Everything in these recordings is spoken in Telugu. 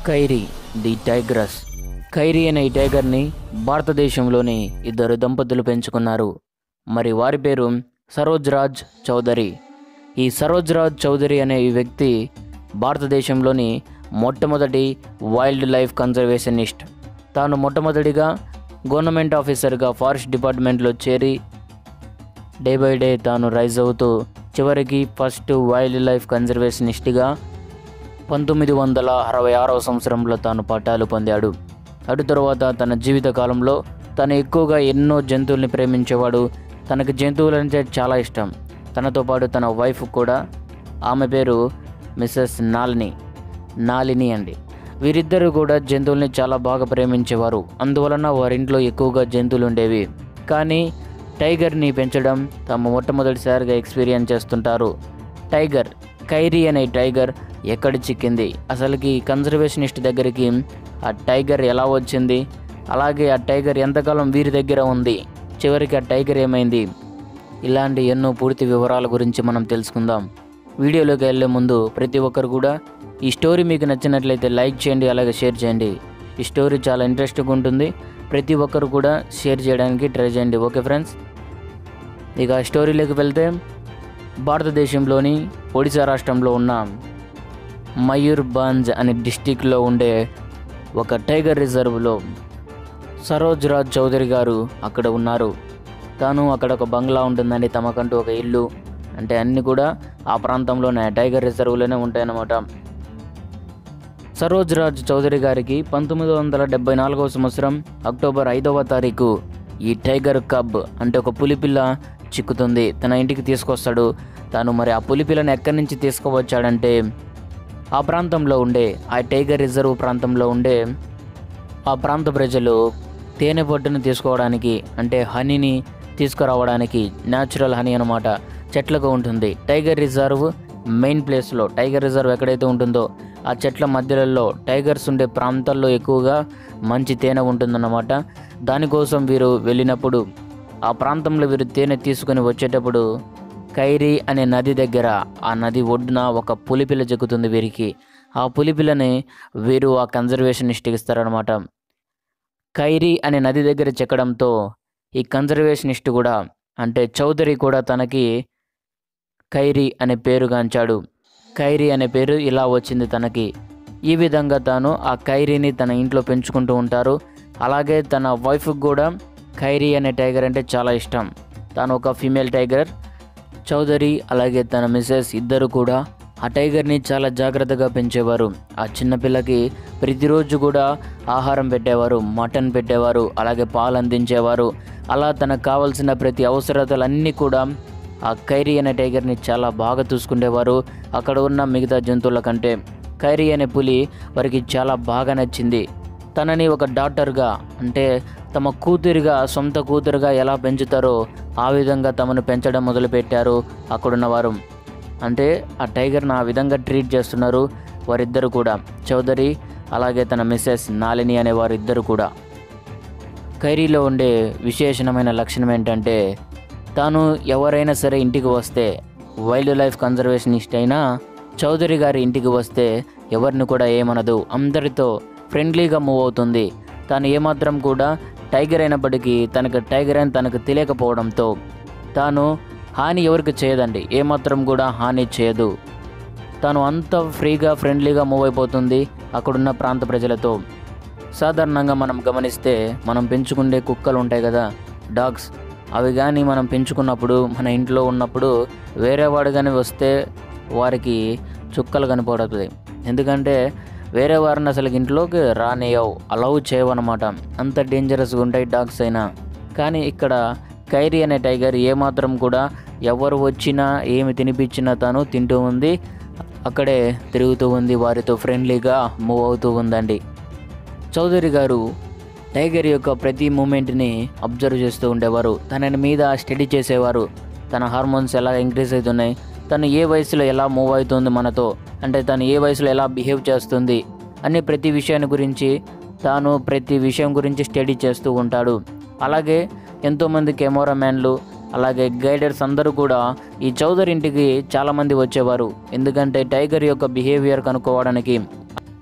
ఖైరీ ది టైగ్రస్ ఖైరీ అనే ఈ టైగర్ని భారతదేశంలోని ఇద్దరు దంపతులు పెంచుకున్నారు మరి వారి పేరు సరోజ్ రాజ్ చౌదరి ఈ సరోజ్ రాజ్ చౌదరి అనే ఈ వ్యక్తి భారతదేశంలోని మొట్టమొదటి వైల్డ్ లైఫ్ కన్జర్వేషనిస్ట్ తాను మొట్టమొదటిగా గవర్నమెంట్ ఆఫీసర్గా ఫారెస్ట్ డిపార్ట్మెంట్లో చేరి డే బై డే తాను రైజ్ అవుతూ చివరికి ఫస్ట్ వైల్డ్ లైఫ్ కన్జర్వేషనిస్ట్గా పంతొమ్మిది వందల అరవై ఆరవ సంవత్సరంలో తాను పట్టాలు పొందాడు అటు తరువాత తన జీవిత కాలంలో తను ఎక్కువగా ఎన్నో జంతువుల్ని ప్రేమించేవాడు తనకు జంతువులంటే చాలా ఇష్టం తనతో పాటు తన వైఫ్ కూడా ఆమె పేరు మిస్సెస్ నాలిని నాలిని అండి వీరిద్దరూ కూడా జంతువుల్ని చాలా బాగా ప్రేమించేవారు అందువలన వారింట్లో ఎక్కువగా జంతువులు ఉండేవి కానీ టైగర్ని పెంచడం తమ మొట్టమొదటిసారిగా ఎక్స్పీరియన్స్ చేస్తుంటారు టైగర్ ఖైరీ అనే టైగర్ ఎక్కడ చిక్కింది అసలుకి కన్జర్వేషనిస్ట్ దగ్గరికి ఆ టైగర్ ఎలా వచ్చింది అలాగే ఆ టైగర్ ఎంతకాలం వీరి దగ్గర ఉంది చివరికి ఆ టైగర్ ఏమైంది ఇలాంటి ఎన్నో పూర్తి వివరాల గురించి మనం తెలుసుకుందాం వీడియోలోకి వెళ్ళే ముందు ప్రతి ఒక్కరు కూడా ఈ స్టోరీ మీకు నచ్చినట్లయితే లైక్ చేయండి అలాగే షేర్ చేయండి ఈ స్టోరీ చాలా ఇంట్రెస్టింగ్ ఉంటుంది ప్రతి ఒక్కరు కూడా షేర్ చేయడానికి ట్రై చేయండి ఓకే ఫ్రెండ్స్ ఇక ఆ స్టోరీలోకి వెళ్తే భారతదేశంలోని ఒడిశా రాష్ట్రంలో ఉన్న మయూర్భంజ్ అనే డిస్టిక్లో ఉండే ఒక టైగర్ రిజర్వ్లో సరోజ్ రాజ్ చౌదరి గారు అక్కడ ఉన్నారు తాను అక్కడ ఒక బంగ్లా ఉంటుందండి తమకంటూ ఒక ఇల్లు అంటే అన్నీ కూడా ఆ ప్రాంతంలోనే టైగర్ రిజర్వ్లోనే ఉంటాయన్నమాట సరోజ్ రాజ్ చౌదరి గారికి పంతొమ్మిది వందల డెబ్బై నాలుగవ సంవత్సరం అక్టోబర్ ఐదవ తారీఖు ఈ టైగర్ కబ్ అంటే ఒక పులిపిల్ల చిక్కుతుంది తన ఇంటికి తీసుకొస్తాడు తాను మరి ఆ పులిపిల్లను ఎక్కడి నుంచి తీసుకువచ్చాడంటే ఆ ప్రాంతంలో ఉండే ఆ టైగర్ రిజర్వ్ ప్రాంతంలో ఉండే ఆ ప్రాంత ప్రజలు తేనె పట్టును తీసుకోవడానికి అంటే హనీని తీసుకురావడానికి న్యాచురల్ హనీ అనమాట చెట్లకు ఉంటుంది టైగర్ రిజర్వ్ మెయిన్ ప్లేస్లో టైగర్ రిజర్వ్ ఎక్కడైతే ఉంటుందో ఆ చెట్ల మధ్యలలో టైగర్స్ ఉండే ప్రాంతాల్లో ఎక్కువగా మంచి తేనె ఉంటుందన్నమాట దానికోసం వీరు వెళ్ళినప్పుడు ఆ ప్రాంతంలో వీరు తేనె తీసుకొని వచ్చేటప్పుడు కైరీ అనే నది దగ్గర ఆ నది ఒడ్డున ఒక పులిపిల్ల చెక్కుతుంది వీరికి ఆ పులిపిల్లని వీరు ఆ కన్జర్వేషనిస్ట్కి ఇస్తారనమాట ఖైరీ అనే నది దగ్గర చెక్కడంతో ఈ కన్జర్వేషనిస్ట్ కూడా అంటే చౌదరి కూడా తనకి ఖైరీ అనే పేరుగాంచాడు ఖైరీ అనే పేరు ఇలా వచ్చింది తనకి ఈ విధంగా తాను ఆ ఖైరీని తన ఇంట్లో పెంచుకుంటూ ఉంటారు అలాగే తన వైఫ్కి కూడా ఖైరీ అనే టైగర్ అంటే చాలా ఇష్టం తాను ఒక ఫీమేల్ టైగర్ చౌదరి అలాగే తన మిసెస్ ఇద్దరు కూడా ఆ టైగర్ని చాలా జాగ్రత్తగా పెంచేవారు ఆ చిన్నపిల్లకి ప్రతిరోజు కూడా ఆహారం పెట్టేవారు మటన్ పెట్టేవారు అలాగే పాలు అందించేవారు అలా తనకు కావాల్సిన ప్రతి అవసరతలన్నీ కూడా ఆ ఖైరీ అనే టైగర్ని చాలా బాగా చూసుకునేవారు అక్కడ ఉన్న మిగతా జంతువుల కంటే ఖైరీ అనే పులి వారికి చాలా బాగా నచ్చింది తనని ఒక డాక్టర్గా అంటే తమ కూతురిగా సొంత కూతురుగా ఎలా పెంచుతారో ఆ విధంగా తమను పెంచడం మొదలుపెట్టారు అక్కడున్న వారు అంటే ఆ టైగర్ని ఆ విధంగా ట్రీట్ చేస్తున్నారు వారిద్దరు కూడా చౌదరి అలాగే తన మిస్సెస్ నాలిని అనే వారిద్దరు కూడా ఖైరీలో ఉండే విశేషణమైన లక్షణం ఏంటంటే తాను ఎవరైనా సరే ఇంటికి వస్తే వైల్డ్ లైఫ్ కన్జర్వేషనిస్ట్ అయినా చౌదరి గారి ఇంటికి వస్తే ఎవరిని కూడా ఏమనదు అందరితో ఫ్రెండ్లీగా మూవ్ అవుతుంది తాను ఏమాత్రం కూడా టైగర్ అయినప్పటికీ తనకు టైగర్ అని తనకు తెలియకపోవడంతో తాను హాని ఎవరికి చేయదండి ఏమాత్రం కూడా హాని చేయదు తాను అంత ఫ్రీగా ఫ్రెండ్లీగా మూవ్ అయిపోతుంది అక్కడున్న ప్రాంత ప్రజలతో సాధారణంగా మనం గమనిస్తే మనం పెంచుకునే కుక్కలు ఉంటాయి కదా డాగ్స్ అవి కానీ మనం పెంచుకున్నప్పుడు మన ఇంట్లో ఉన్నప్పుడు వేరే వాడు కానీ వస్తే వారికి చుక్కలు కనిపడుతుంది ఎందుకంటే వేరే వారిని అసలు ఇంట్లోకి రానియవు అలౌ చేయవన్నమాట అంత డేంజరస్గా ఉంటాయి డాగ్స్ అయినా కానీ ఇక్కడ ఖైరీ అనే టైగర్ ఏమాత్రం కూడా ఎవరు వచ్చినా ఏమి తినిపించినా తాను తింటూ ఉంది అక్కడే తిరుగుతూ ఉంది వారితో ఫ్రెండ్లీగా మూవ్ అవుతూ ఉందండి చౌదరి గారు టైగర్ యొక్క ప్రతి మూమెంట్ని అబ్జర్వ్ చేస్తూ ఉండేవారు తనని మీద స్టడీ చేసేవారు తన హార్మోన్స్ ఎలా ఇంక్రీజ్ అవుతున్నాయి తను ఏ వయసులో ఎలా మూవ్ అవుతుంది మనతో అంటే తను ఏ వయసులో ఎలా బిహేవ్ చేస్తుంది అనే ప్రతి విషయాన్ని గురించి తాను ప్రతి విషయం గురించి స్టడీ చేస్తూ ఉంటాడు అలాగే ఎంతోమంది కెమెరామ్యాన్లు అలాగే గైడర్స్ అందరూ కూడా ఈ చౌదరి ఇంటికి చాలామంది వచ్చేవారు ఎందుకంటే టైగర్ యొక్క బిహేవియర్ కనుక్కోవడానికి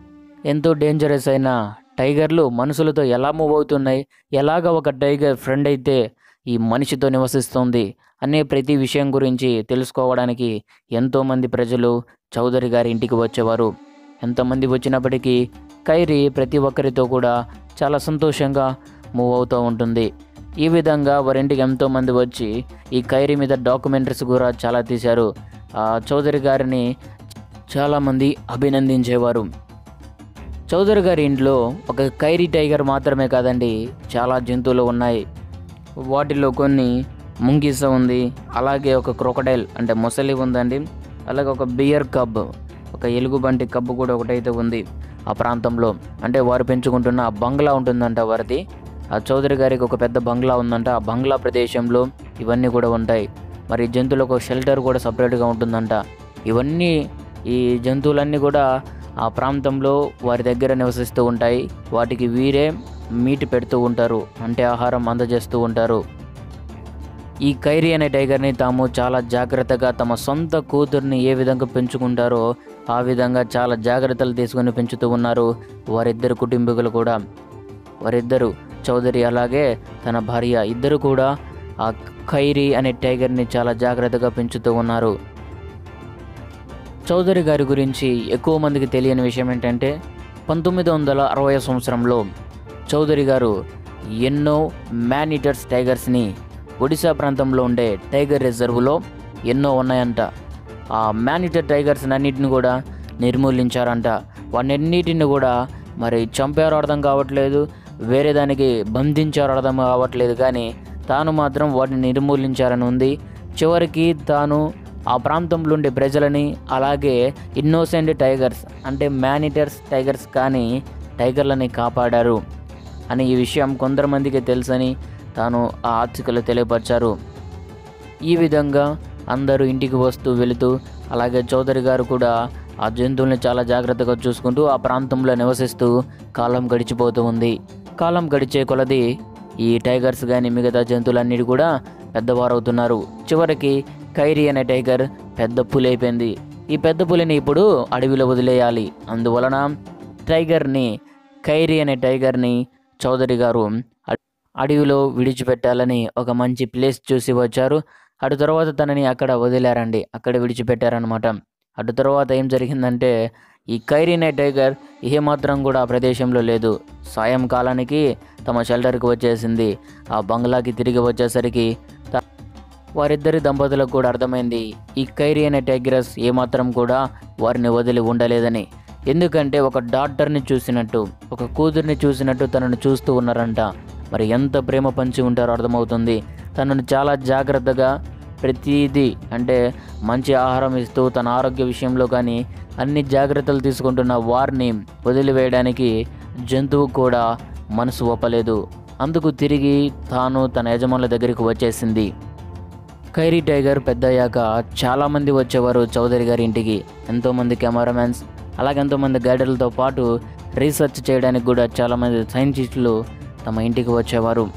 ఎంతో డేంజరస్ అయిన టైగర్లు మనుషులతో ఎలా మూవ్ అవుతున్నాయి ఎలాగ ఒక టైగర్ ఫ్రెండ్ అయితే ఈ మనిషితో నివసిస్తుంది అనే ప్రతి విషయం గురించి తెలుసుకోవడానికి ఎంతోమంది ప్రజలు చౌదరి గారి ఇంటికి వచ్చేవారు ఎంతమంది వచ్చినప్పటికీ కైరి ప్రతి ఒక్కరితో కూడా చాలా సంతోషంగా మూవ్ అవుతూ ఉంటుంది ఈ విధంగా వారింటికి ఎంతోమంది వచ్చి ఈ కైరి మీద డాక్యుమెంటరీస్ కూడా చాలా తీశారు ఆ చౌదరి గారిని చాలామంది అభినందించేవారు చౌదరి గారి ఇంట్లో ఒక కైరీ టైగర్ మాత్రమే కాదండి చాలా జంతువులు ఉన్నాయి వాటిలో కొన్ని ముంగిస ఉంది అలాగే ఒక క్రొకడైల్ అంటే మొసలి ఉందండి అలాగే ఒక బియర్ కబ్ ఒక ఎలుగుబంటి కబ్బు కూడా ఒకటైతే ఉంది ఆ ప్రాంతంలో అంటే వారు పెంచుకుంటున్న ఆ బంగ్లా ఉంటుందంట వారిది ఆ చౌదరి గారికి ఒక పెద్ద బంగ్లా ఉందంట ఆ బంగ్లా ప్రదేశంలో ఇవన్నీ కూడా ఉంటాయి మరి జంతువులకు ఒక షెల్టర్ కూడా సపరేట్గా ఉంటుందంట ఇవన్నీ ఈ జంతువులన్నీ కూడా ఆ ప్రాంతంలో వారి దగ్గర నివసిస్తూ ఉంటాయి వాటికి వీరే మీట్ పెడుతూ ఉంటారు అంటే ఆహారం అందజేస్తూ ఉంటారు ఈ కైరీ అనే టైగర్ని తాము చాలా జాగ్రత్తగా తమ సొంత కూతుర్ని ఏ విధంగా పెంచుకుంటారో ఆ విధంగా చాలా జాగ్రత్తలు తీసుకొని పెంచుతూ ఉన్నారు వారిద్దరు కుటుంబీకులు కూడా వారిద్దరు చౌదరి అలాగే తన భార్య ఇద్దరు కూడా ఆ ఖైరీ అనే టైగర్ని చాలా జాగ్రత్తగా పెంచుతూ ఉన్నారు చౌదరి గారి గురించి ఎక్కువ మందికి తెలియని విషయం ఏంటంటే పంతొమ్మిది వందల అరవై సంవత్సరంలో చౌదరి గారు ఎన్నో మ్యానిటర్స్ టైగర్స్ని ఒడిశా ప్రాంతంలో ఉండే టైగర్ రిజర్వ్లో ఎన్నో ఉన్నాయంట ఆ మ్యానిటర్ టైగర్స్ అన్నిటిని కూడా నిర్మూలించారంట వాటన్నిటిని కూడా మరి చంపారో అర్థం కావట్లేదు వేరే దానికి బంధించారో అర్థం కావట్లేదు కానీ తాను మాత్రం వాటిని నిర్మూలించారని ఉంది చివరికి తాను ఆ ప్రాంతంలో ఉండే ప్రజలని అలాగే ఇన్నోసెంట్ టైగర్స్ అంటే మ్యానిటర్స్ టైగర్స్ కానీ టైగర్లని కాపాడారు అని ఈ విషయం కొందరమందికి తెలుసని తాను ఆ ఆర్టికల్ తెలియపరిచారు ఈ విధంగా అందరూ ఇంటికి వస్తూ వెళుతూ అలాగే చౌదరి గారు కూడా ఆ జంతువుల్ని చాలా జాగ్రత్తగా చూసుకుంటూ ఆ ప్రాంతంలో నివసిస్తూ కాలం గడిచిపోతూ ఉంది కాలం గడిచే కొలది ఈ టైగర్స్ కానీ మిగతా జంతువులన్నిటి కూడా పెద్దవారు అవుతున్నారు చివరికి కైరీ అనే టైగర్ పెద్ద పులి అయిపోయింది ఈ పెద్ద పులిని ఇప్పుడు అడవిలో వదిలేయాలి అందువలన టైగర్ని ఖైరీ అనే టైగర్ని చౌదరి గారు అ- అడవిలో విడిచిపెట్టాలని ఒక మంచి ప్లేస్ చూసి వచ్చారు అటు తర్వాత తనని అక్కడ వదిలారండి అక్కడ విడిచిపెట్టారనమాట అటు తర్వాత ఏం జరిగిందంటే ఈ ఖైరీ అనే టైగర్ ఏమాత్రం కూడా ఆ ప్రదేశంలో లేదు సాయంకాలానికి తమ షెల్టర్కి వచ్చేసింది ఆ బంగ్లాకి తిరిగి వచ్చేసరికి త- వారిద్దరి దంపతులకు కూడా అర్థమైంది ఈ ఖైరీ అనే టైగరస్ ఏమాత్రం కూడా వారిని వదిలి ఉండలేదని ఎందుకంటే ఒక డాక్టర్ని చూసినట్టు ఒక కూతుర్ని చూసినట్టు తనను చూస్తూ ఉన్నారంట మరి ఎంత ప్రేమ పంచి ఉంటారో అర్థమవుతుంది తనను చాలా జాగ్రత్తగా ప్రతిదీ అంటే మంచి ఆహారం ఇస్తూ తన ఆరోగ్య విషయంలో కానీ అన్ని జాగ్రత్తలు తీసుకుంటున్న వారిని వదిలివేయడానికి జంతువు కూడా మనసు ఒప్పలేదు అందుకు తిరిగి తాను తన యజమానుల దగ్గరికి వచ్చేసింది ఖైరీ టైగర్ పెద్దయ్యాక చాలామంది వచ్చేవారు చౌదరి గారి ఇంటికి ఎంతోమంది కెమెరామెన్స్ అలాగే ఎంతోమంది గైడర్లతో పాటు రీసెర్చ్ చేయడానికి కూడా చాలామంది సైంటిస్టులు తమ ఇంటికి వచ్చేవారు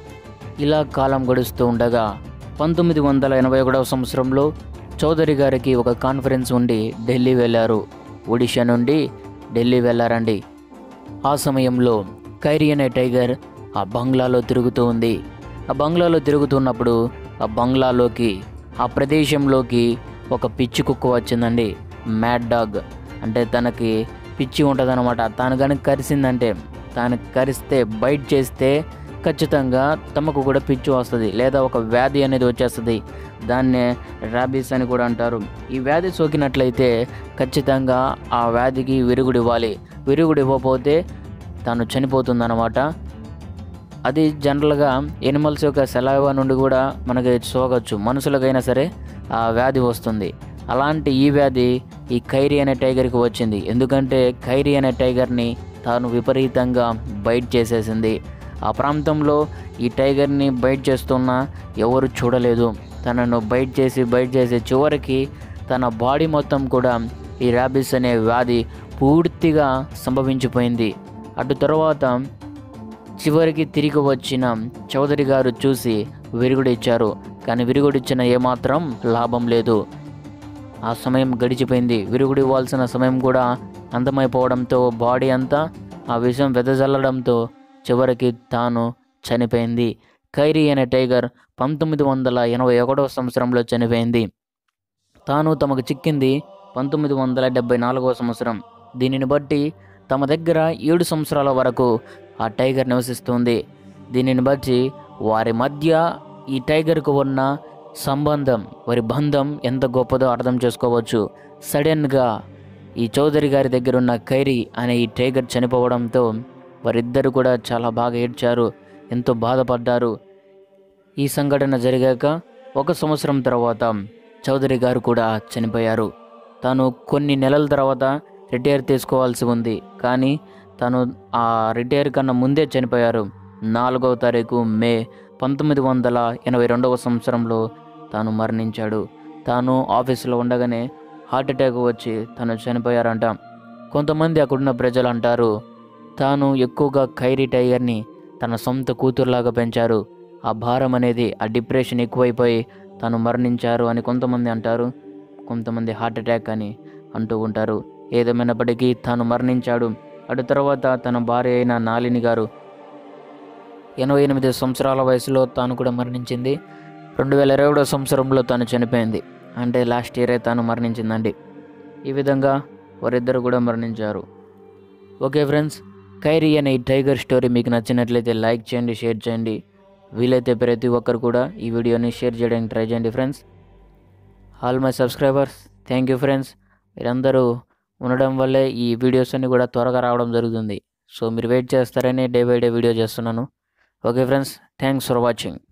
ఇలా కాలం గడుస్తూ ఉండగా పంతొమ్మిది వందల ఎనభై ఒకటవ సంవత్సరంలో చౌదరి గారికి ఒక కాన్ఫరెన్స్ ఉండి ఢిల్లీ వెళ్ళారు ఒడిషా నుండి ఢిల్లీ వెళ్ళారండి ఆ సమయంలో ఖైరీ అనే టైగర్ ఆ బంగ్లాలో తిరుగుతూ ఉంది ఆ బంగ్లాలో తిరుగుతున్నప్పుడు ఆ బంగ్లాలోకి ఆ ప్రదేశంలోకి ఒక పిచ్చి కుక్క వచ్చిందండి మ్యాడ్ డాగ్ అంటే తనకి పిచ్చి ఉంటుందన్నమాట తాను కానీ కరిసిందంటే తాను కరిస్తే బైట్ చేస్తే ఖచ్చితంగా తమకు కూడా పిచ్చి వస్తుంది లేదా ఒక వ్యాధి అనేది వచ్చేస్తుంది దాన్నే ర్యాబీస్ అని కూడా అంటారు ఈ వ్యాధి సోకినట్లయితే ఖచ్చితంగా ఆ వ్యాధికి విరుగుడు ఇవ్వాలి విరుగుడు ఇవ్వకపోతే తను చనిపోతుందన్నమాట అది జనరల్గా ఎనిమల్స్ యొక్క సెలవు నుండి కూడా మనకి సోగచ్చు మనుషులకైనా సరే ఆ వ్యాధి వస్తుంది అలాంటి ఈ వ్యాధి ఈ ఖైరీ అనే టైగర్కి వచ్చింది ఎందుకంటే ఖైరీ అనే టైగర్ని తాను విపరీతంగా బైట్ చేసేసింది ఆ ప్రాంతంలో ఈ టైగర్ని బైట్ చేస్తున్నా ఎవరు చూడలేదు తనను బైట్ చేసి బైట్ చేసి చివరికి తన బాడీ మొత్తం కూడా ఈ ర్యాబిస్ అనే వ్యాధి పూర్తిగా సంభవించిపోయింది అటు తర్వాత చివరికి తిరిగి వచ్చిన చౌదరి గారు చూసి విరుగుడిచ్చారు కానీ విరుగుడిచ్చిన ఏమాత్రం లాభం లేదు ఆ సమయం గడిచిపోయింది విరుగుడు ఇవ్వాల్సిన సమయం కూడా అంతమైపోవడంతో బాడీ అంతా ఆ విషం వెదజల్లడంతో చివరికి తాను చనిపోయింది ఖైరీ అనే టైగర్ పంతొమ్మిది వందల ఎనభై ఒకటవ సంవత్సరంలో చనిపోయింది తాను తమకు చిక్కింది పంతొమ్మిది వందల డెబ్బై నాలుగవ సంవత్సరం దీనిని బట్టి తమ దగ్గర ఏడు సంవత్సరాల వరకు ఆ టైగర్ నివసిస్తుంది దీనిని బట్టి వారి మధ్య ఈ టైగర్కు ఉన్న సంబంధం వారి బంధం ఎంత గొప్పదో అర్థం చేసుకోవచ్చు సడన్గా ఈ చౌదరి గారి దగ్గర ఉన్న ఖైరీ అనే ఈ టైగర్ చనిపోవడంతో వారిద్దరు కూడా చాలా బాగా ఏడ్చారు ఎంతో బాధపడ్డారు ఈ సంఘటన జరిగాక ఒక సంవత్సరం తర్వాత చౌదరి గారు కూడా చనిపోయారు తాను కొన్ని నెలల తర్వాత రిటైర్ తీసుకోవాల్సి ఉంది కానీ తను ఆ రిటైర్ కన్నా ముందే చనిపోయారు నాలుగవ తారీఖు మే పంతొమ్మిది వందల ఎనభై రెండవ సంవత్సరంలో తాను మరణించాడు తాను ఆఫీసులో ఉండగానే హార్ట్ అటాక్ వచ్చి తను చనిపోయారంట కొంతమంది అక్కడున్న ప్రజలు అంటారు తాను ఎక్కువగా ఖైరీ టైగర్ని తన సొంత కూతురులాగా పెంచారు ఆ భారం అనేది ఆ డిప్రెషన్ ఎక్కువైపోయి తాను మరణించారు అని కొంతమంది అంటారు కొంతమంది హార్ట్ అటాక్ అని అంటూ ఉంటారు ఏదేమైనప్పటికీ తాను మరణించాడు అటు తర్వాత తన భార్య అయిన నాలిని గారు ఎనభై ఎనిమిది సంవత్సరాల వయసులో తాను కూడా మరణించింది రెండు వేల ఇరవై ఒకటో సంవత్సరంలో తాను చనిపోయింది అంటే లాస్ట్ ఇయరే తాను మరణించిందండి ఈ విధంగా వారిద్దరు కూడా మరణించారు ఓకే ఫ్రెండ్స్ ఖైరీ అనే ఈ టైగర్ స్టోరీ మీకు నచ్చినట్లయితే లైక్ చేయండి షేర్ చేయండి వీలైతే ప్రతి ఒక్కరు కూడా ఈ వీడియోని షేర్ చేయడానికి ట్రై చేయండి friends all my subscribers thank you friends మీరందరూ ఉండడం వల్లే ఈ వీడియోస్ అన్ని కూడా త్వరగా రావడం జరుగుతుంది సో మీరు వెయిట్ చేస్తారని డే బై డే వీడియో చేస్తున్నాను okay friends thanks for watching